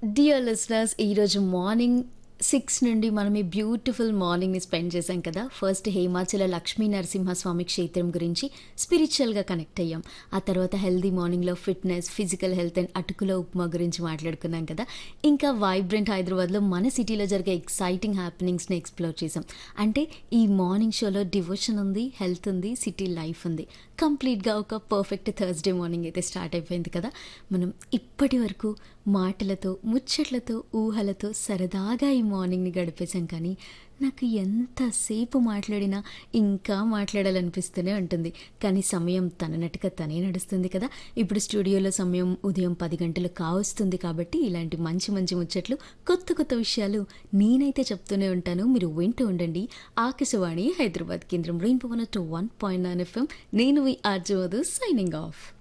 dear listeners ఈరోజు morning six నుండి మనం ఈ బ్యూటిఫుల్ మార్నింగ్ని స్పెండ్ చేశాం కదా ఫస్ట్ హేమాచల లక్ష్మీ నరసింహస్వామి క్షేత్రం గురించి స్పిరిచువల్గా కనెక్ట్ అయ్యాం ఆ తర్వాత హెల్దీ మార్నింగ్లో ఫిట్నెస్ ఫిజికల్ హెల్త్ అండ్ అటుకుల ఉప్మా గురించి మాట్లాడుకున్నాం కదా ఇంకా వైబ్రెంట్ హైదరాబాద్లో మన సిటీలో జరిగే ఎక్సైటింగ్ హ్యాపెనింగ్స్ని ఎక్స్ప్లోర్ చేసాం అంటే ఈ మార్నింగ్ షోలో డివోషన్ ఉంది హెల్త్ ఉంది సిటీ లైఫ్ ఉంది కంప్లీట్గా ఒక పర్ఫెక్ట్ థర్స్డే మార్నింగ్ అయితే స్టార్ట్ అయిపోయింది కదా మనం ఇప్పటి వరకు మాటలతో ముచ్చట్లతో ఊహలతో సరదాగా ఈ మార్నింగ్ని గడిపేశాం కానీ నాకు ఎంతసేపు మాట్లాడినా ఇంకా మాట్లాడాలనిపిస్తూనే ఉంటుంది కానీ సమయం తననట్టుగా తనే నడుస్తుంది కదా ఇప్పుడు స్టూడియోలో సమయం ఉదయం పది గంటలు కావస్తుంది కాబట్టి ఇలాంటి మంచి మంచి ముచ్చట్లు కొత్త కొత్త విషయాలు నేనైతే చెప్తూనే ఉంటాను మీరు వింటూ ఉండండి ఆకాశవాణి హైదరాబాద్ కేంద్రం rainbow one two one point nine FM నేను మీ ఆర్జవదు సైనింగ్ ఆఫ్